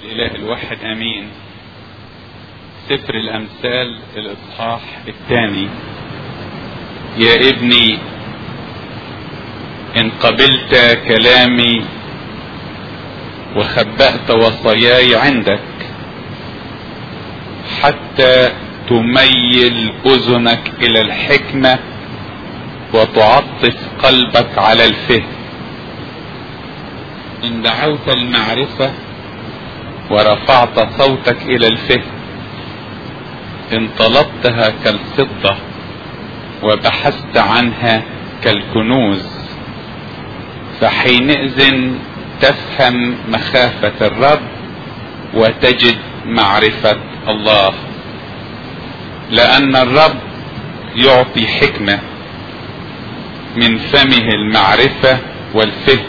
الإله الواحد أمين سفر الأمثال الإصحاح الثاني يا ابني إن قبلت كلامي وخبأت وصاياي عندك حتى تميل أذنك إلى الحكمة وتعطف قلبك على الفهم إن دعوت المعرفة ورفعت صوتك إلى الفهم إن طلبتها كالفضة وبحثت عنها كالكنوز فحينئذ تفهم مخافة الرب وتجد معرفة الله لأن الرب يعطي حكمة من فمه المعرفة والفهم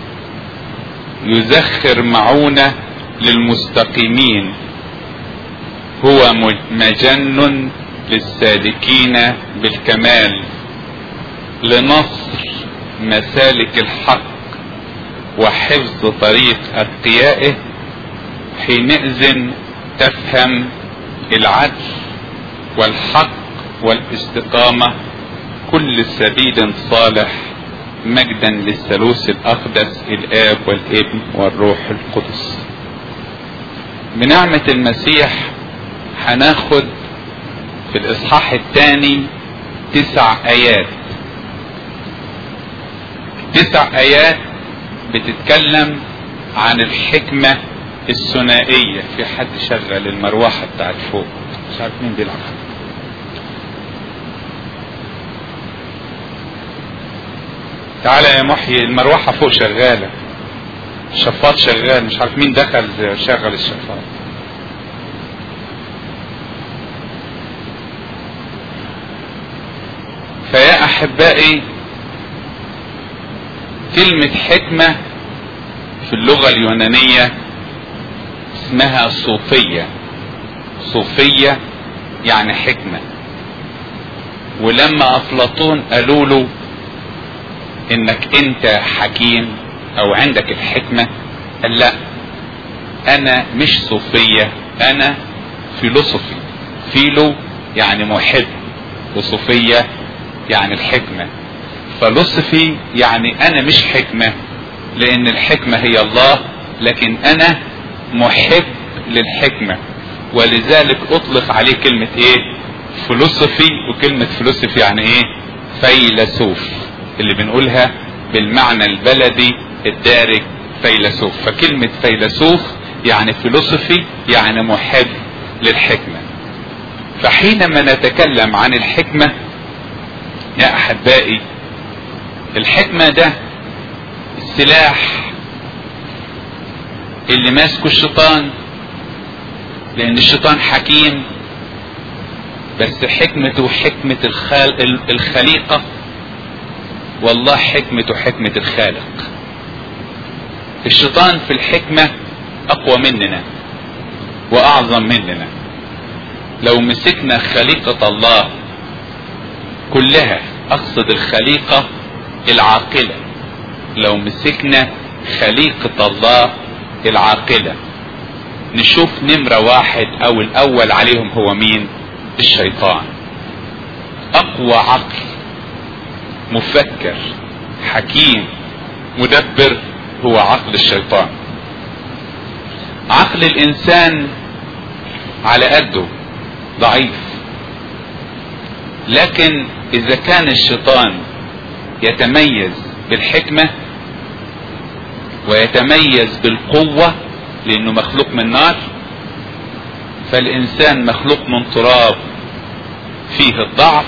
يزخر معونة للمستقيمين هو مجن للسالكين بالكمال لنصر مسالك الحق وحفظ طريق اتقيائه حينئذ تفهم العدل والحق والاستقامة كل سبيل صالح مجدا للثالوث الاقدس الاب والابن والروح القدس بنعمة المسيح هناخد في الاصحاح الثاني تسع ايات تسع ايات بتتكلم عن الحكمة الثنائية في حد شغل المروحة بتاعت فوق مش عارف مين بيلعب تعالى يا محيي المروحة فوق شغالة الشفاط شغال مش عارف مين دخل شغل الشفاط فيا احبائي كلمة حكمة في اللغة اليونانية اسمها صوفية صوفية يعني حكمة ولما افلاطون قالوا له انك انت حكيم او عندك الحكمة قال لا انا مش صوفية انا فيلوسوفي فيلو يعني محب وصوفية يعني الحكمة فلوسفي يعني انا مش حكمة لان الحكمة هي الله لكن انا محب للحكمة ولذلك اطلق عليه كلمة ايه فلوسفي وكلمة فلوسفي يعني ايه فيلسوف اللي بنقولها بالمعنى البلدي الدارج فيلسوف فكلمة فيلسوف يعني فيلوسفي يعني محب للحكمة فحينما نتكلم عن الحكمة يا احبائي الحكمة ده السلاح اللي ماسكه الشيطان لان الشيطان حكيم بس حكمته حكمة الخال الخليقة والله حكمته حكمة الخالق الشيطان في الحكمة اقوى مننا واعظم مننا لو مسكنا خليقة الله كلها اقصد الخليقة العاقلة لو مسكنا خليقة الله العاقلة نشوف نمرة واحد او الاول عليهم هو مين الشيطان اقوى عقل مفكر حكيم مدبر هو عقل الشيطان عقل الانسان على قده ضعيف لكن اذا كان الشيطان يتميز بالحكمة ويتميز بالقوة لانه مخلوق من نار فالانسان مخلوق من تراب فيه الضعف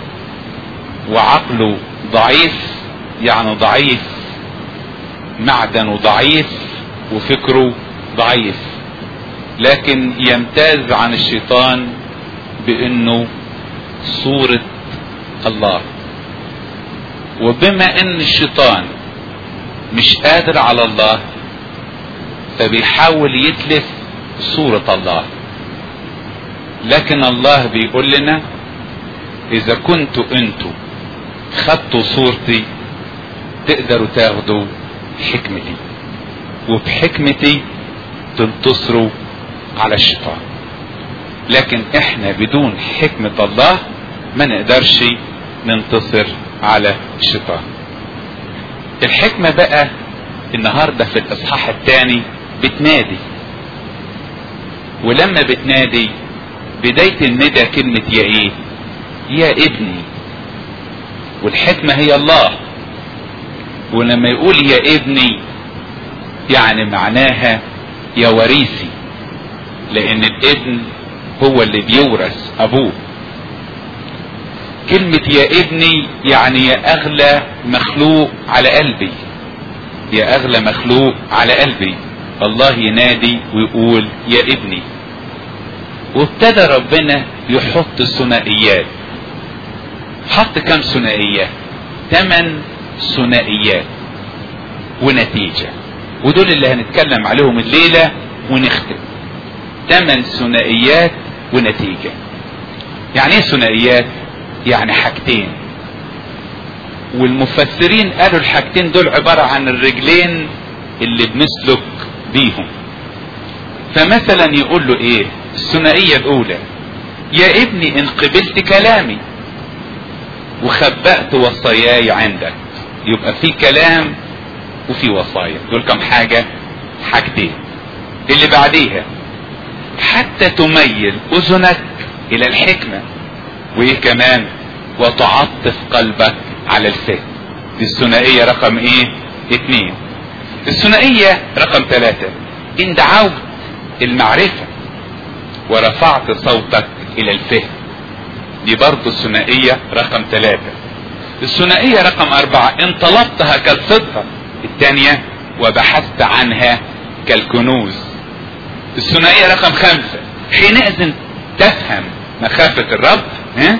وعقله ضعيف يعني ضعيف معدنه ضعيف وفكره ضعيف لكن يمتاز عن الشيطان بانه صورة الله وبما ان الشيطان مش قادر على الله فبيحاول يتلف صورة الله لكن الله بيقول لنا اذا كنتوا انتوا خدتوا صورتي تقدروا تاخدوا حكمتي وبحكمتي تنتصروا على الشيطان لكن احنا بدون حكمة الله ما نقدرش ننتصر على الشيطان الحكمة بقى النهاردة في الاصحاح الثاني بتنادي ولما بتنادي بداية الندى كلمة يا ايه يا ابني والحكمة هي الله ولما يقول يا ابني يعني معناها يا وريثي لان الابن هو اللي بيورث ابوه كلمة يا ابني يعني يا اغلى مخلوق على قلبي يا اغلى مخلوق على قلبي الله ينادي ويقول يا ابني وابتدى ربنا يحط ثنائيات حط كم ثنائية ثمان ثنائيات ونتيجة ودول اللي هنتكلم عليهم الليلة ونختم ثمان ثنائيات ونتيجة يعني ايه ثنائيات يعني حاجتين والمفسرين قالوا الحاجتين دول عبارة عن الرجلين اللي بنسلك بيهم فمثلا يقول له ايه الثنائية الاولى يا ابني ان قبلت كلامي وخبأت وصاياي عندك يبقى في كلام وفي وصايا دول كم حاجة حاجتين اللي بعديها حتى تميل اذنك الى الحكمة وايه كمان وتعطف قلبك على الفهم دي الثنائية رقم ايه اتنين الثنائية رقم ثلاثة ان دعوت المعرفة ورفعت صوتك الى الفهم دي برضه الثنائية رقم ثلاثة الثنائية رقم أربعة إن طلبتها كالفضة الثانية وبحثت عنها كالكنوز الثنائية رقم خمسة حينئذ تفهم مخافة الرب ها؟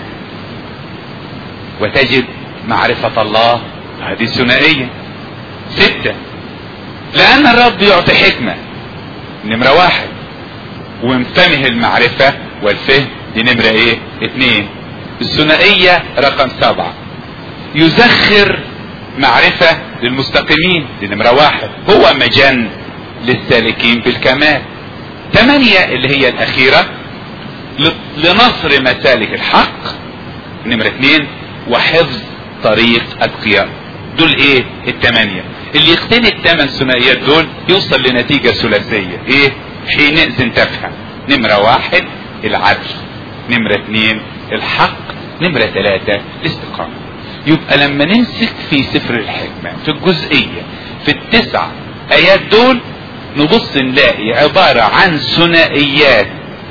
وتجد معرفة الله هذه الثنائية ستة لأن الرب يعطي حكمة نمرة واحد ومفهمه المعرفة والفهم دي نمرة ايه اتنين الثنائية رقم سبعة يزخر معرفة للمستقيمين دي نمرة واحد هو مجان للسالكين بالكمال ثمانية اللي هي الأخيرة لنصر مسالك الحق نمرة اتنين وحفظ طريق أتقياء دول ايه الثمانية اللي يقتني الثمان ثنائيات دول يوصل لنتيجة ثلاثية ايه حينئذ تفهم نمرة واحد العدل نمرة اتنين الحق نمرة ثلاثة الاستقامة يبقى لما نمسك في سفر الحكمة في الجزئية في التسع ايات دول نبص نلاقي عبارة عن ثنائيات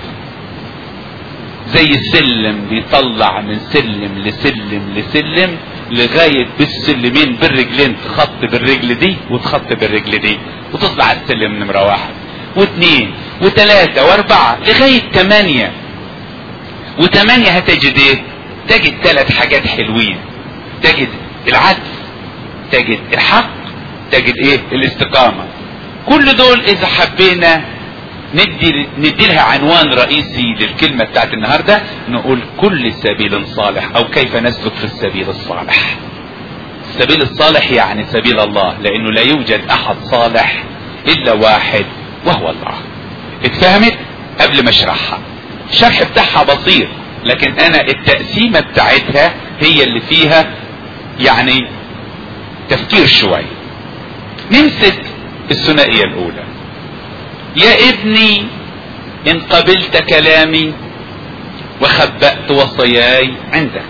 زي السلم بيطلع من سلم لسلم لسلم لغاية بالسلمين بالرجلين تخط بالرجل دي وتخط بالرجل دي وتطلع السلم نمرة واحد واثنين وثلاثة واربعة لغاية ثمانية وثمانية هتجد ايه تجد ثلاث حاجات حلوين تجد العدل تجد الحق تجد ايه الاستقامة كل دول اذا حبينا ندي ندي لها عنوان رئيسي للكلمة بتاعت النهاردة نقول كل سبيل صالح او كيف نسلك في السبيل الصالح السبيل الصالح يعني سبيل الله لانه لا يوجد احد صالح الا واحد وهو الله اتفهمت قبل ما اشرحها الشرح بتاعها بسيط لكن انا التقسيمة بتاعتها هي اللي فيها يعني تفكير شوية نمسك الثنائية الاولى يا ابني ان قبلت كلامي وخبأت وصاياي عندك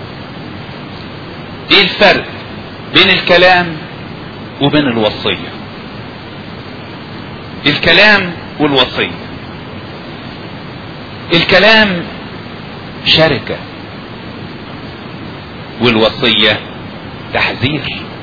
ايه الفرق بين الكلام وبين الوصية الكلام والوصية الكلام شركة والوصية تحذير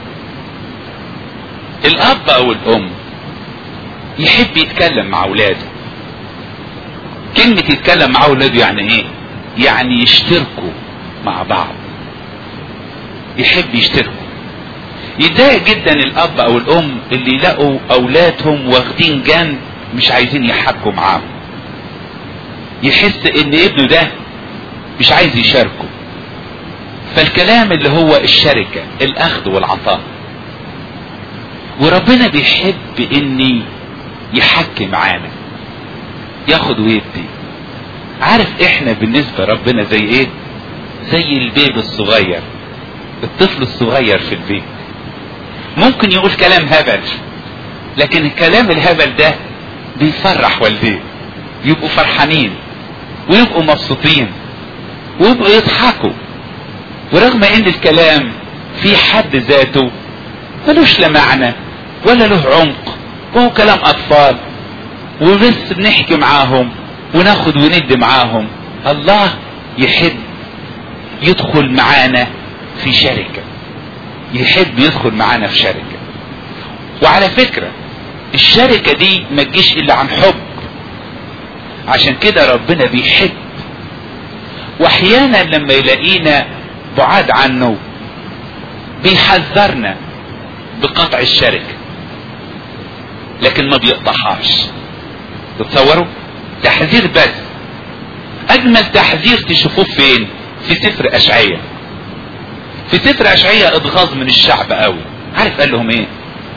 الاب او الام يحب يتكلم مع اولاده كلمة يتكلم مع اولاده يعني ايه يعني يشتركوا مع بعض يحب يشتركوا يتضايق جدا الاب او الام اللي يلاقوا اولادهم واخدين جنب مش عايزين يحكوا معاهم يحس ان ابنه ده مش عايز يشاركه فالكلام اللي هو الشركة الاخذ والعطاء وربنا بيحب اني يحكي معانا ياخد ويدي عارف احنا بالنسبة ربنا زي ايه زي البيبي الصغير الطفل الصغير في البيت ممكن يقول كلام هبل لكن الكلام الهبل ده بيفرح والديه يبقوا فرحانين ويبقوا مبسوطين ويبقوا يضحكوا ورغم ان الكلام في حد ذاته ملوش لا معنى ولا له عمق وهو كلام اطفال وبس بنحكي معاهم وناخد وند معاهم الله يحب يدخل معانا في شركة يحب يدخل معانا في شركة وعلى فكرة الشركة دي ما تجيش الا عن حب عشان كده ربنا بيحب واحيانا لما يلاقينا بعاد عنه بيحذرنا بقطع الشركة لكن ما بيقطعهاش تتصوروا تحذير بس اجمل تحذير تشوفوه فين في سفر اشعية في سفر اشعية اتغاظ من الشعب قوي عارف قال لهم ايه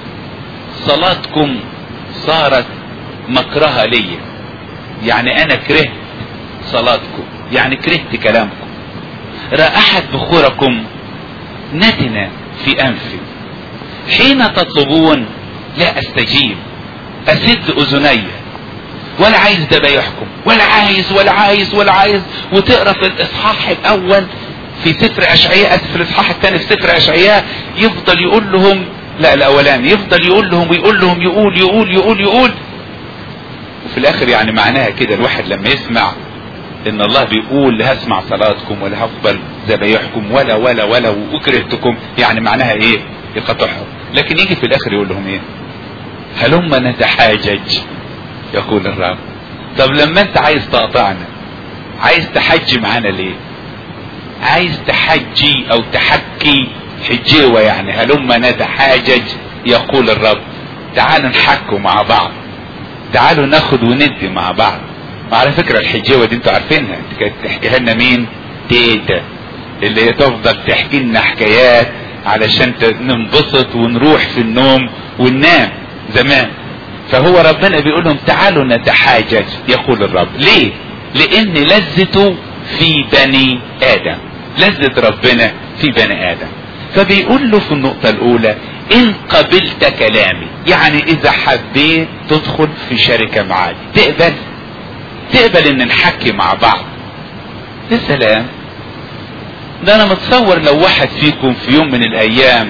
صلاتكم صارت مكرهة ليا يعني انا كرهت صلاتكم يعني كرهت كلامكم رائحة بخوركم نتنة في انفي حين تطلبون لا استجيب اسد اذني ولا عايز ذبايحكم ولا عايز ولا عايز ولا عايز وتقرا في الاصحاح الاول في سفر اشعياء في الاصحاح الثاني في سفر اشعياء يفضل يقول لهم لا الاولاني يفضل يقول لهم ويقول لهم يقول يقول يقول يقول وفي الاخر يعني معناها كده الواحد لما يسمع ان الله بيقول لا هسمع صلاتكم ولا هقبل ذبايحكم ولا ولا ولا وكرهتكم يعني معناها ايه يقطعهم لكن يجي في الاخر يقول لهم ايه هلما نتحاجج يقول الرب طب لما انت عايز تقطعنا عايز تحجي معانا ليه عايز تحجي او تحكي حجيوة يعني هلما نتحاجج يقول الرب تعالوا نحكوا مع بعض تعالوا ناخد وندي مع بعض وعلى فكرة الحجيوة دي انتوا عارفينها كانت تحكيها لنا مين تيتا اللي هي تفضل تحكي لنا حكايات علشان ننبسط ونروح في النوم وننام زمان فهو ربنا بيقول لهم تعالوا نتحاجج يقول الرب ليه لان لذته في بني ادم لذة ربنا في بني ادم فبيقول له في النقطة الاولى ان قبلت كلامي يعني اذا حبيت تدخل في شركة معاي تقبل تقبل ان نحكي مع بعض يا سلام ده انا متصور لو واحد فيكم في يوم من الايام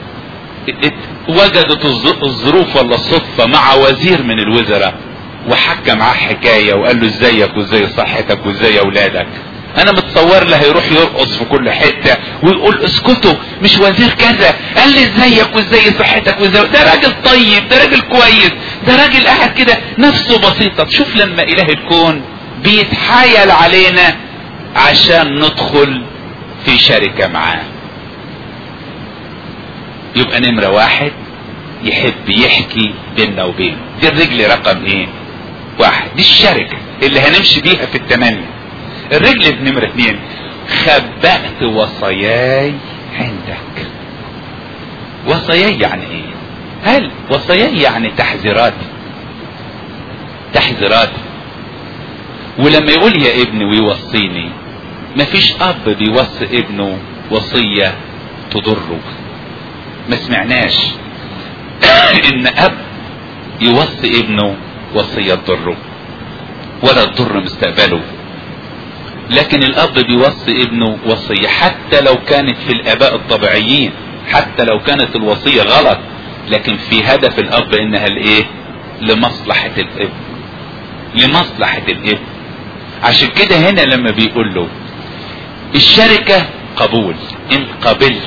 وجدت الظروف ولا الصدفة مع وزير من الوزراء وحكى معاه حكاية وقال له ازيك وازاي صحتك وازاي اولادك انا متصور له هيروح يرقص في كل حتة ويقول اسكتوا مش وزير كذا قال لي ازيك وازاي صحتك وازاي ده راجل طيب ده راجل كويس ده راجل قاعد كده نفسه بسيطة تشوف لما اله الكون بيتحايل علينا عشان ندخل في شركة معاه يبقى نمرة واحد يحب يحكي بيننا وبينه دي الرجل رقم ايه واحد دي الشركة اللي هنمشي بيها في التمني الرجل بنمرة اتنين خبأت وصاياي عندك وصاياي يعني ايه هل وصاياي يعني تحذيرات تحذيرات ولما يقول يا ابني ويوصيني مفيش اب بيوصي ابنه وصية تضره ما سمعناش ان اب يوصي ابنه وصية تضره ولا تضر مستقبله لكن الاب بيوصي ابنه وصية حتى لو كانت في الاباء الطبيعيين حتى لو كانت الوصية غلط لكن في هدف الاب انها الايه لمصلحة الابن لمصلحة الابن عشان كده هنا لما بيقول له الشركة قبول ان قبلت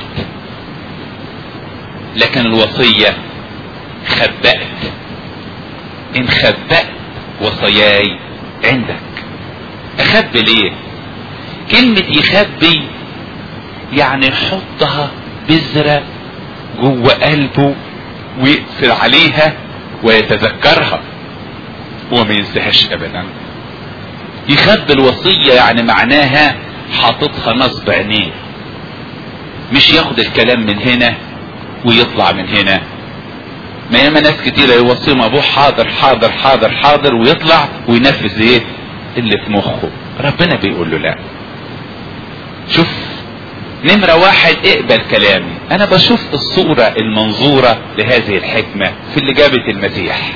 لكن الوصية خبأت ان خبأت وصاياي عندك اخبي ليه كلمة يخبي يعني يحطها بذرة جوه قلبه ويقفل عليها ويتذكرها وما ينساهاش ابدا يخبي الوصية يعني معناها حاططها نصب عينيه مش ياخد الكلام من هنا ويطلع من هنا ما ياما ناس كتيرة يوصيهم ابوه حاضر حاضر حاضر حاضر ويطلع وينفذ ايه اللي في مخه ربنا بيقول له لا شوف نمرة واحد اقبل كلامي انا بشوف الصورة المنظورة لهذه الحكمة في اللي جابت المسيح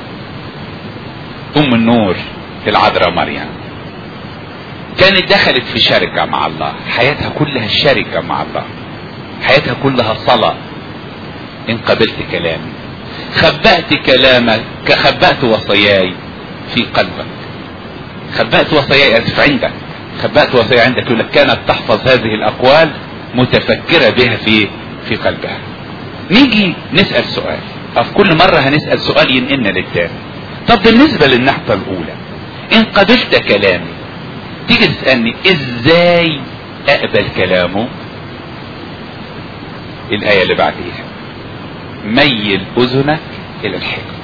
ام النور العذراء مريم كانت دخلت في شركة مع الله حياتها كلها شركة مع الله حياتها كلها صلاة ان قبلت كلامي خبأت كلامك كخبأت وصاياي في قلبك خبأت وصاياي اسف عندك خبأت وصايا عندك يقول لك كانت تحفظ هذه الاقوال متفكرة بها في في قلبها نيجي نسأل سؤال أو في كل مرة هنسأل سؤال ينقلنا للتاني طب بالنسبة للنقطة الاولى ان قبلت كلامي تيجي تسألني ازاي اقبل كلامه الآية اللي بعديها ميل اذنك الى الحكم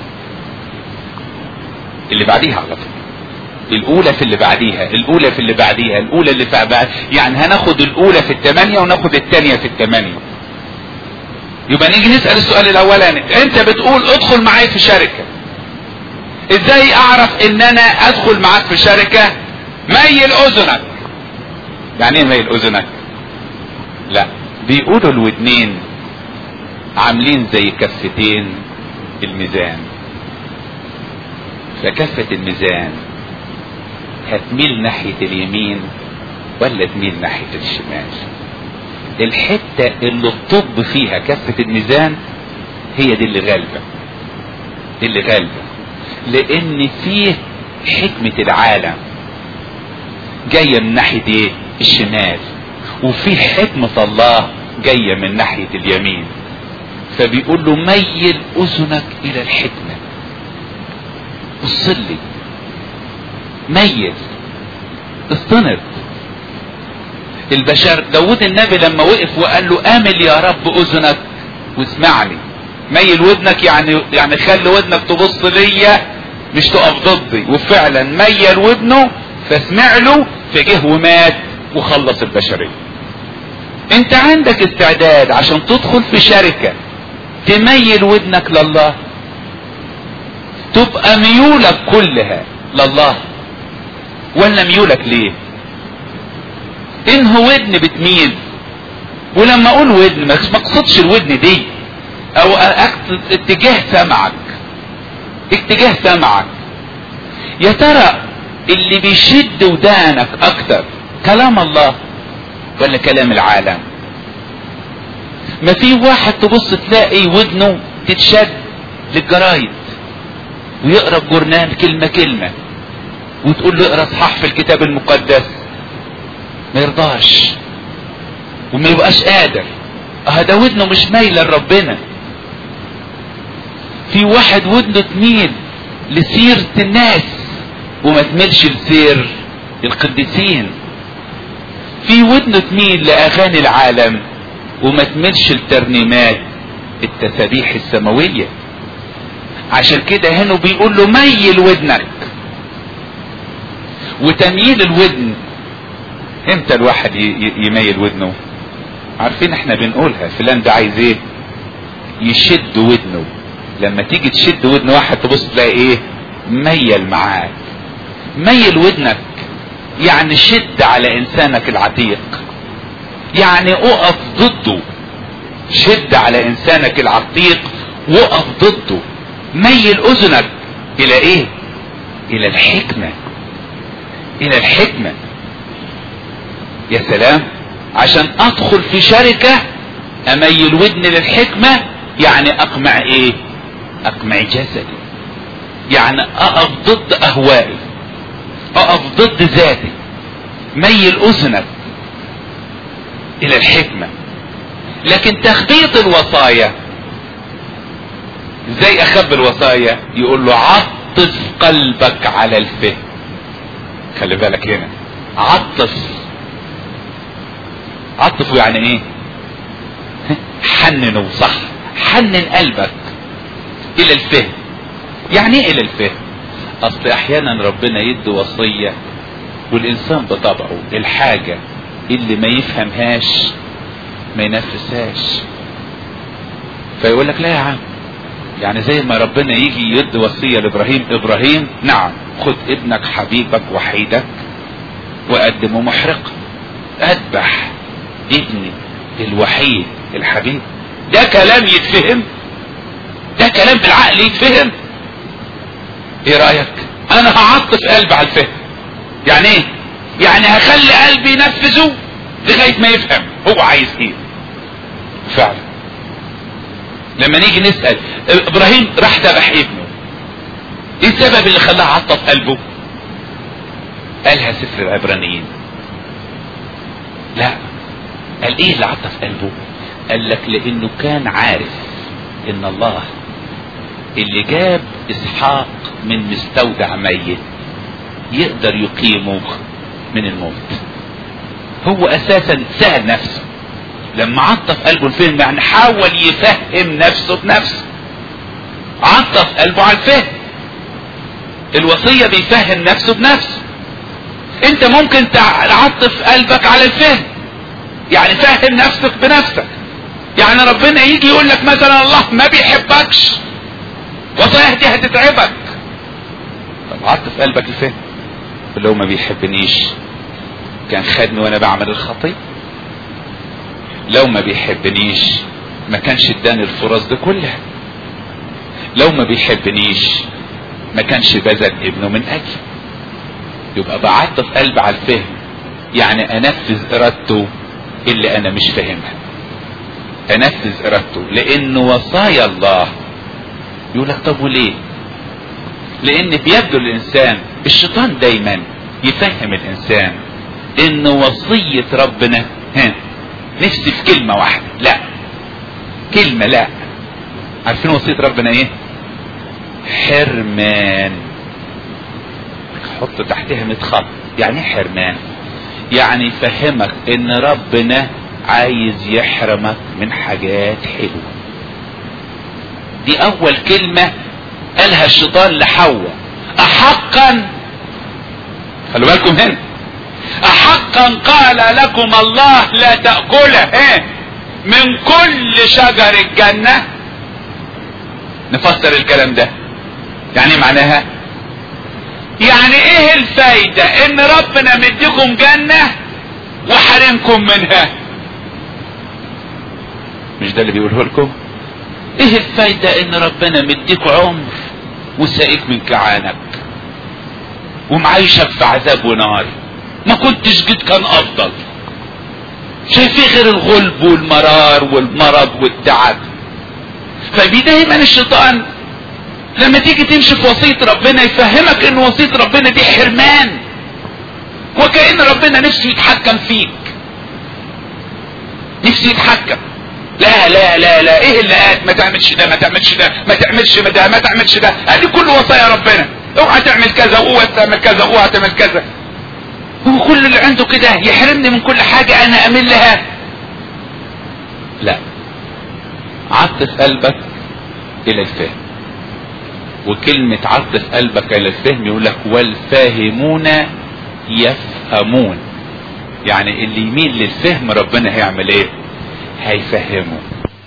اللي بعديها على طول الاولى في اللي بعديها الاولى في اللي بعديها الاولى اللي في بعد يعني هناخد الاولى في الثمانية وناخد الثانية في الثمانية يبقى نيجي نسأل السؤال الاولاني انت بتقول ادخل معايا في شركة ازاي اعرف ان انا ادخل معاك في شركة ميل اذنك يعني ايه ميل اذنك لا بيقولوا الودنين عاملين زي كفتين الميزان فكفة الميزان هتميل ناحية اليمين ولا تميل ناحية الشمال الحتة اللي الطب فيها كفة الميزان هي دي اللي غالبة دي اللي غالبة لان فيه حكمة العالم جاية من ناحية ايه الشمال وفي حكمة الله جاية من ناحية اليمين فبيقول له ميل اذنك الى الحكمة بصلي ميل استند البشر داود النبي لما وقف وقال له امل يا رب اذنك واسمعني ميل ودنك يعني يعني خلي ودنك تبص ليا مش تقف ضدي وفعلا ميل ودنه فاسمع له فجه ومات وخلص البشريه انت عندك استعداد عشان تدخل في شركة تميل ودنك لله تبقى ميولك كلها لله ولا ميولك ليه انه ودن بتميل ولما اقول ودن ما اقصدش الودن دي او اقصد اتجاه سمعك اتجاه سمعك يا ترى اللي بيشد ودانك اكتر كلام الله ولا كلام العالم ما في واحد تبص تلاقي ودنه تتشد للجرايد ويقرا الجورنال كلمة كلمة وتقول له اقرا اصحاح في الكتاب المقدس ما يرضاش وما يبقاش قادر اه ده ودنه مش مايله لربنا في واحد ودنه تميل لسيرة الناس وما تميلش لسير القديسين في ودنه تميل لاغاني العالم وما تميلش لترنيمات التسابيح السماوية عشان كده هنا بيقول له ميل ودنك وتمييل الودن امتى الواحد يميل ودنه عارفين احنا بنقولها فلان ده عايز ايه يشد ودنه لما تيجي تشد ودن واحد تبص تلاقي ايه ميل معاك ميل ودنك يعني شد على انسانك العتيق يعني اقف ضده شد على انسانك العتيق وقف ضده ميل اذنك الى ايه الى الحكمة الى الحكمة يا سلام عشان ادخل في شركة اميل ودني للحكمة يعني اقمع ايه اقمع جسدي يعني اقف ضد اهوائي اقف ضد ذاتي ميل اذنك الى الحكمة لكن تخبيط الوصايا ازاي اخبي الوصايا يقول له عطف قلبك على الفهم خلي بالك هنا عطف عطف يعني ايه حننه صح حنن قلبك الى الفهم يعني ايه الى الفهم اصل احيانا ربنا يدي وصية والانسان بطبعه الحاجة اللي ما يفهمهاش ما ينفذهاش فيقول لك لا يا عم يعني زي ما ربنا يجي يد وصية لابراهيم ابراهيم نعم خد ابنك حبيبك وحيدك وقدمه محرقة اذبح ابني الوحيد الحبيب ده كلام يتفهم ده كلام بالعقل يتفهم ايه رأيك انا هعطف قلبي على الفهم يعني ايه يعني هخلي قلبي ينفذه لغاية ما يفهم هو عايز ايه فعلا لما نيجي نسأل ابراهيم راح ذبح ابنه ايه السبب اللي خلاه عطف قلبه قالها سفر العبرانيين لا قال ايه اللي عطف قلبه قال لك لانه كان عارف ان الله اللي جاب اسحاق من مستودع ميت يقدر يقيمه من الموت هو اساسا سأل نفسه لما عطف قلبه الفهم يعني حاول يفهم نفسه بنفسه عطف قلبه على الفهم الوصية بيفهم نفسه بنفسه انت ممكن تعطف قلبك على الفهم يعني فهم نفسك بنفسك يعني ربنا يجي يقول لك مثلا الله ما بيحبكش وصايح دي هتتعبك طب عطف قلبك الفهم لو ما بيحبنيش كان خدني وانا بعمل الخطيئة لو ما بيحبنيش ما كانش اداني الفرص دي كلها لو ما بيحبنيش ما كانش بذل ابنه من اجلي يبقى بعطف قلب على الفهم يعني انفذ ارادته اللي انا مش فاهمها انفذ ارادته لان وصايا الله يقول لك طب وليه لان بيبدو الانسان الشيطان دايما يفهم الانسان ان وصية ربنا ها نفسي في كلمة واحدة لا كلمة لا عارفين وصية ربنا ايه حرمان حط تحتها 100 خط يعني ايه حرمان يعني يفهمك ان ربنا عايز يحرمك من حاجات حلوة دي اول كلمة قالها الشيطان لحواء احقا خلوا بالكم هنا احقا قال لكم الله لا تأكله ايه من كل شجر الجنة نفسر الكلام ده يعني معناها يعني ايه الفايدة ان ربنا مديكم جنة وحرمكم منها مش ده اللي بيقوله لكم ايه الفايدة ان ربنا مديك عمر وساقيك من كعانك ومعيشك في عذاب ونار ما كنتش جيت كان افضل شايفين غير الغلب والمرار والمرض والتعب فبي دايما الشيطان لما تيجي تمشي في وصية ربنا يفهمك ان وصية ربنا دي حرمان وكأن ربنا نفسه يتحكم فيك نفسه يتحكم لا لا لا لا ايه اللي قال ما تعملش ده ما تعملش ده ما تعملش ده ما تعملش ده ادي كل وصايا ربنا اوعى تعمل كذا واوعى تعمل كذا واوعى تعمل كذا هو كل اللي عنده كده يحرمني من كل حاجة انا امل لها لا عطف قلبك الى الفهم وكلمة عطف قلبك الى الفهم يقول لك والفاهمون يفهمون يعني اللي يميل للفهم ربنا هيعمل ايه هيفهمه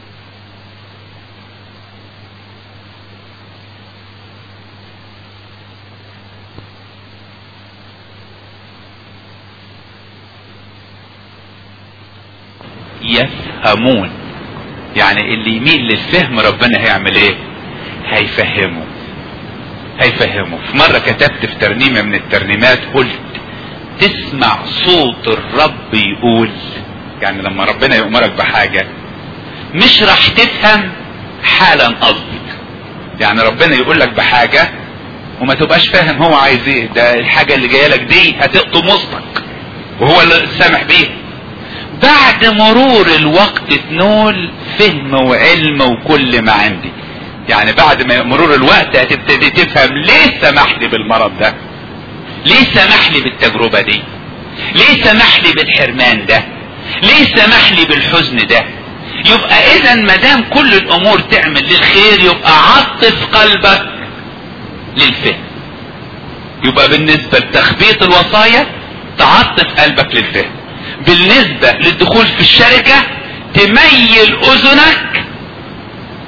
يفهمون يعني اللي يميل للفهم ربنا هيعمل ايه هيفهمه هيفهمه في مرة كتبت في ترنيمة من الترنيمات قلت تسمع صوت الرب يقول يعني لما ربنا يأمرك بحاجة مش راح تفهم حالا قصدك يعني ربنا يقول لك بحاجة وما تبقاش فاهم هو عايز ايه ده الحاجة اللي جاية لك دي هتقطم وسطك وهو اللي سامح بيها بعد مرور الوقت تنول فهم وعلم وكل ما عندي يعني بعد ما مرور الوقت هتبتدي تفهم ليه سمح لي بالمرض ده ليه سمح لي بالتجربة دي ليه سمح لي بالحرمان ده ليه سمح لي بالحزن ده يبقى اذا ما دام كل الامور تعمل للخير يبقى عطف قلبك للفهم يبقى بالنسبة لتخبيط الوصايا تعطف قلبك للفهم بالنسبة للدخول في الشركة تميل اذنك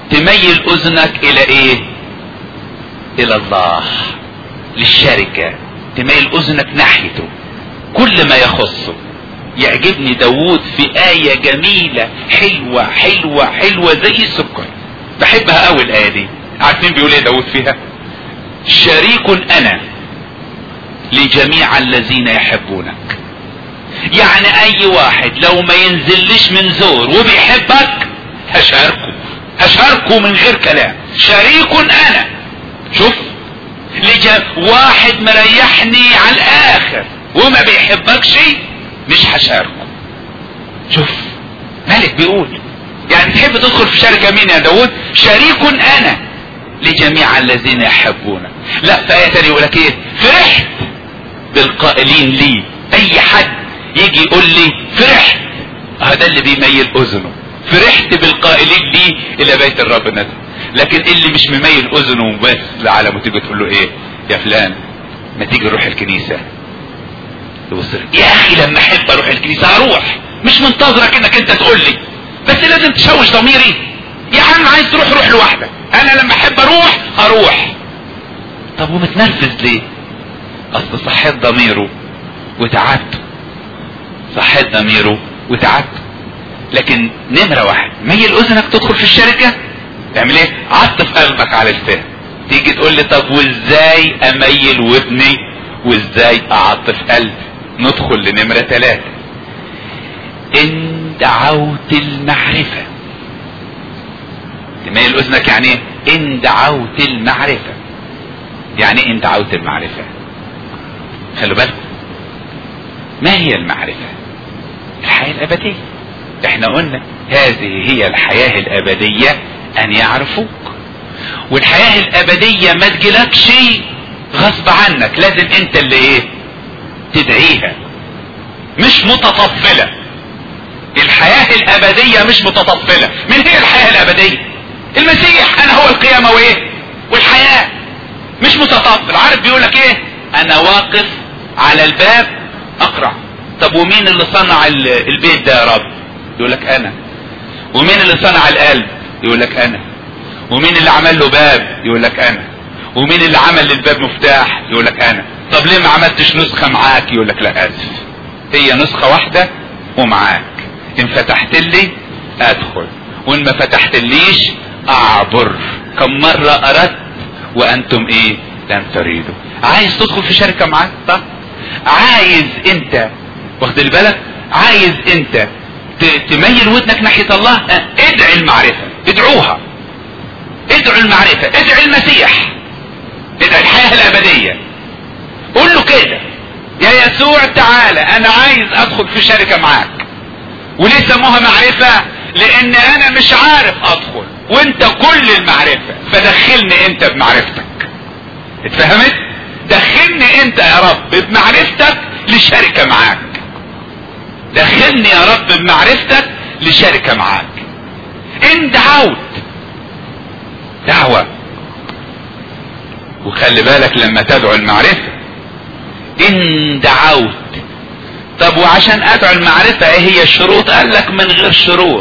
تميل اذنك الى ايه الى الله للشركة تميل اذنك ناحيته كل ما يخصه يعجبني داوود في آية جميلة حلوة حلوة حلوة زي السكر بحبها قوي الآية دي عارفين بيقول ايه داوود فيها شريك انا لجميع الذين يحبونك يعني اي واحد لو ما ينزلش من زور وبيحبك هشاركه هشاركه من غير كلام شريك انا شوف لجم... واحد مريحني على الاخر وما بيحبكش مش هشاركه شوف مالك بيقول يعني تحب تدخل في شركة مين يا داود شريك انا لجميع الذين يحبونك لا في آية تانية يقول لك ايه فرحت بالقائلين لي اي حد يجي يقول لي فرحت هذا اللي بيميل اذنه فرحت بالقائلين لي الى بيت الرب نزل لكن اللي مش مميل اذنه بس لعلمه تيجي تقول له ايه يا فلان ما تيجي نروح الكنيسة يبص يا اخي لما احب اروح الكنيسة هروح مش منتظرك انك انت تقول لي بس لازم تشوش ضميري يا عم عايز تروح روح لوحدك انا لما احب اروح هروح طب ومتنرفز ليه اصل صحيت ضميره وتعبت صحيت ضميره وتعبت لكن نمرة واحد ميل اذنك تدخل في الشركة تعمل ايه عطف قلبك على الفهم تيجي تقول لي طب وازاي اميل ودني وازاي اعطف قلبي ندخل لنمرة ثلاثة ان دعوت المعرفة تميل اذنك يعني ايه ان دعوت المعرفة يعني ان دعوت المعرفة خلوا بالكم ما هي المعرفة الحياة الابدية احنا قلنا هذه هي الحياة الابدية ان يعرفوك والحياة الابدية ما تجيلكش غصب عنك لازم انت اللي ايه تدعيها مش متطفلة الحياة الابدية مش متطفلة من هي الحياة الابدية المسيح انا هو القيامة وايه والحياة مش متطفل عارف بيقولك ايه انا واقف على الباب اقرع طب ومين اللي صنع البيت ده يا رب يقولك انا ومين اللي صنع القلب يقولك انا ومين اللي عمل له باب يقولك انا ومين اللي عمل للباب مفتاح يقولك انا طب ليه ما عملتش نسخة معاك يقولك لا اسف هي نسخة واحدة ومعاك ان فتحت لي ادخل وان ما فتحت ليش اعبر كم مرة اردت وانتم ايه لم تريدوا عايز تدخل في شركة معاك صح عايز انت واخد بالك عايز انت تميل ودنك ناحية الله اه ادعي المعرفة ادعوها ادعوا المعرفة ادعي المسيح ادعي الحياة الابدية قول له كده يا يسوع تعالى انا عايز ادخل في شركة معاك وليه سموها معرفة لان انا مش عارف ادخل وانت كل المعرفة فدخلني انت بمعرفتك اتفهمت دخلني انت يا رب بمعرفتك لشركة معاك دخلني يا رب بمعرفتك لشركة معاك ان دعوت دعوة وخلي بالك لما تدعو المعرفة ان دعوت طب وعشان ادعو المعرفة ايه هي الشروط قال لك من غير شروط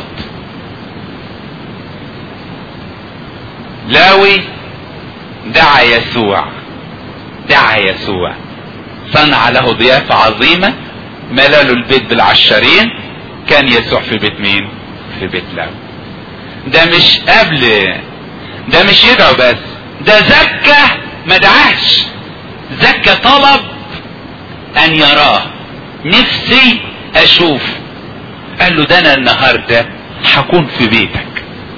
لاوي دعا يسوع دعا يسوع صنع له ضيافة عظيمة ملاله البيت بالعشرين كان يسوع في بيت مين في بيت لاوي ده مش قبل ده مش يدعو بس ده زكى ما دعاش زكى طلب ان يراه نفسي اشوف قال له ده انا النهارده هكون في بيتك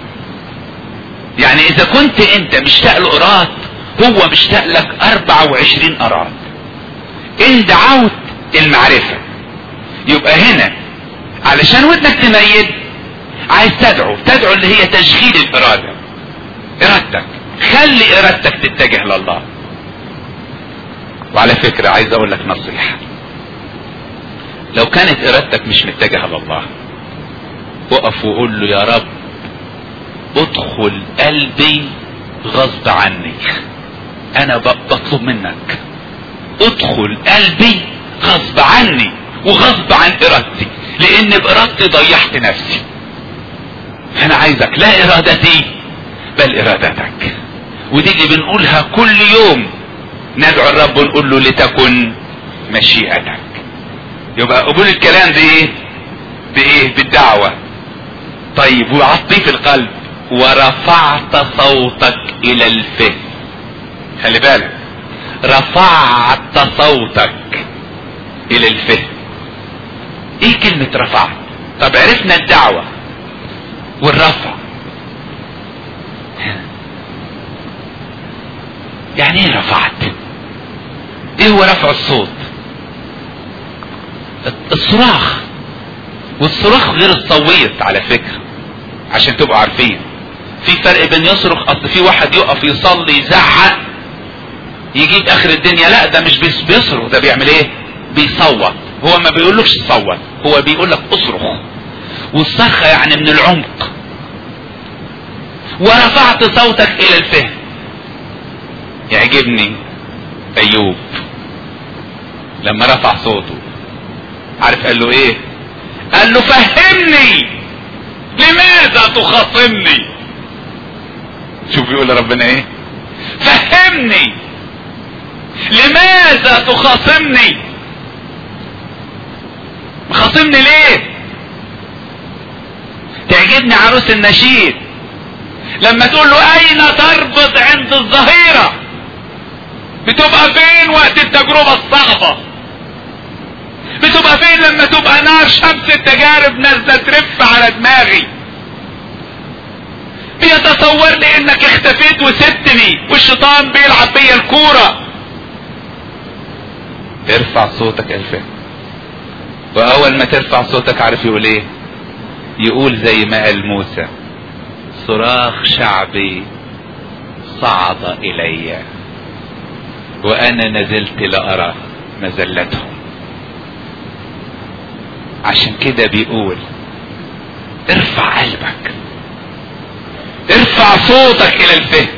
يعني اذا كنت انت مشتاق لقراط هو مشتاق لك 24 قراط ان دعوت المعرفة يبقى هنا علشان ودنك تميل عايز تدعو تدعو اللي هي تشغيل الارادة ارادتك خلي ارادتك تتجه لله وعلى فكرة عايز اقول لك نصيحة لو كانت ارادتك مش متجهة لله وقف وقول له يا رب ادخل قلبي غصب عني انا بطلب منك ادخل قلبي غصب عني وغصب عن ارادتي لان بارادتي ضيعت نفسي انا عايزك لا ارادتي بل ارادتك ودي اللي بنقولها كل يوم ندعو الرب ونقول له لتكن مشيئتك يبقى قبول الكلام ده ايه بايه بالدعوة طيب وعطيه في القلب ورفعت صوتك الى الفهم خلي بالك رفعت صوتك الى الفهم ايه كلمة رفعت طب عرفنا الدعوة والرفع يعني ايه رفعت ايه هو رفع الصوت الصراخ والصراخ غير الصويت على فكرة عشان تبقوا عارفين في فرق بين يصرخ اصل في واحد يقف يصلي يزعق يجيب اخر الدنيا لا ده مش بيصرخ ده بيعمل ايه بيصوت هو ما بيقولكش صوت هو بيقول لك اصرخ والصرخة يعني من العمق ورفعت صوتك الى الفهم يعجبني ايوب لما رفع صوته عارف قال له ايه قال له فهمني لماذا تخاصمني شوف بيقول ربنا ايه فهمني لماذا تخاصمني مخاصمني ليه تعجبني عروس النشيد لما تقول له اين تربط عند الظهيرة بتبقى فين وقت التجربة الصعبة بتبقى فين لما تبقى نار شمس التجارب نازلة ترف على دماغي بيتصور لي انك اختفيت وسبتني والشيطان بيلعب بيا الكورة ارفع صوتك الفين واول ما ترفع صوتك عارف يقول ايه يقول زي ما قال موسى صراخ شعبي صعد الي وانا نزلت لارى مزلتهم عشان كده بيقول ارفع قلبك ارفع صوتك الى الفهم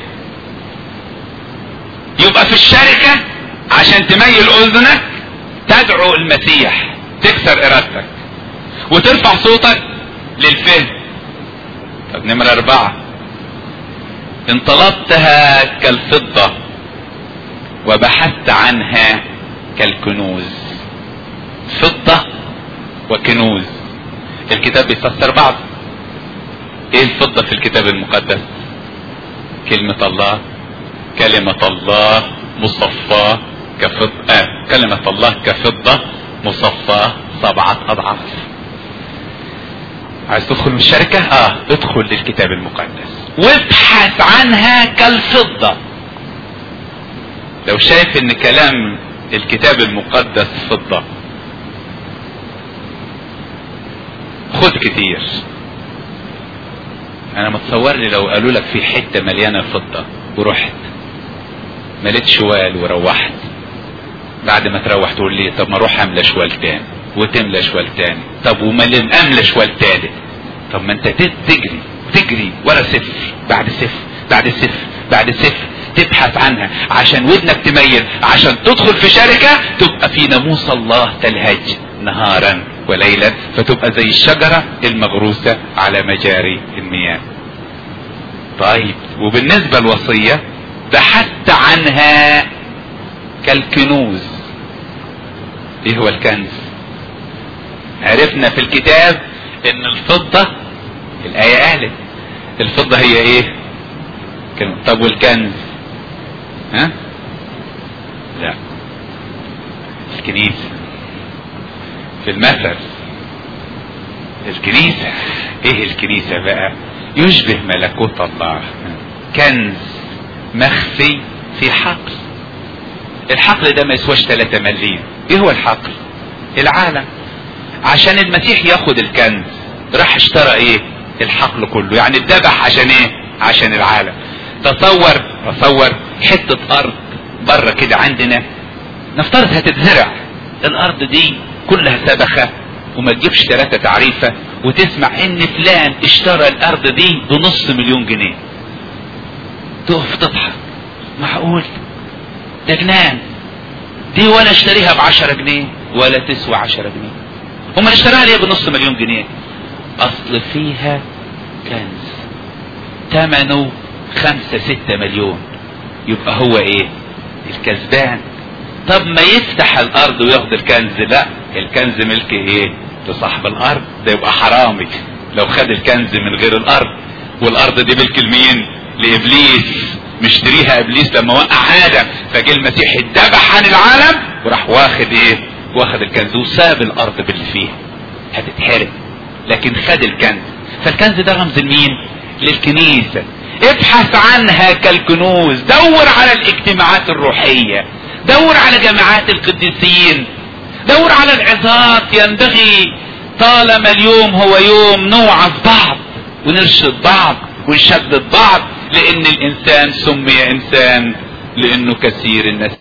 يبقى في الشركة عشان تميل اذنك تدعو المسيح تكسر ارادتك وترفع صوتك للفهم طب نمرة اربعة ان طلبتها كالفضة وبحثت عنها كالكنوز فضة وكنوز الكتاب بيفسر بعض ايه الفضة في الكتاب المقدس كلمة الله كلمة الله مصفاة كفضة آه. كلمة الله كفضة مصفاة سبعة اضعاف عايز تدخل من الشركة اه ادخل للكتاب المقدس وابحث عنها كالفضة لو شايف ان كلام الكتاب المقدس فضة خد كتير انا متصور لي لو قالوا لك في حتة مليانة فضة ورحت مليت شوال وروحت بعد ما تروح تقول لي طب ما اروح املى شوال تاني وتملى شوال تاني طب وملم املى شوال تالت طب ما انت تجري تجري ورا صفر بعد صفر بعد صفر بعد صفر تبحث عنها عشان ودنك تميل عشان تدخل في شركة تبقى في ناموس الله تلهج نهارا وليلا فتبقى زي الشجرة المغروسة على مجاري المياه طيب وبالنسبة الوصية بحثت عنها كالكنوز ايه هو الكنز عرفنا في الكتاب ان الفضة الآية قالت الفضة هي ايه طب والكنز ها لا الكنيسة في المثل الكنيسة ايه الكنيسة بقى يشبه ملكوت الله كنز مخفي في حقل الحقل ده ما يسواش 3 مليم ايه هو الحقل العالم عشان المسيح ياخد الكنز راح اشترى ايه الحقل كله يعني اتذبح عشان ايه عشان العالم تصور تصور حتة ارض بره كده عندنا نفترض هتتزرع الارض دي كلها سبخة وما تجيبش ثلاثة تعريفة وتسمع ان فلان اشترى الارض دي بنص مليون جنيه تقف تضحك معقول ده جنان دي ولا اشتريها بعشرة جنيه ولا تسوى عشرة جنيه هما اشتراها ليه بنص مليون جنيه اصل فيها كنز ثمنه خمسة ستة مليون يبقى هو ايه الكسبان طب ما يفتح الارض وياخد الكنز لا الكنز ملك ايه لصاحب الارض ده يبقى حرامي لو خد الكنز من غير الارض والارض دي ملك لمين لابليس مشتريها ابليس لما وقع ادم فجه المسيح اتذبح عن العالم وراح واخد ايه واخد الكنز وساب الارض باللي فيها هتتحرق لكن خد الكنز فالكنز ده رمز لمين للكنيسة ابحث عنها كالكنوز دور على الاجتماعات الروحية دور على جماعات القديسين دور على العظات ينبغي طالما اليوم هو يوم نوعظ بعض ونرشد بعض ونشدد بعض لان الانسان سمي انسان لانه كثير الناس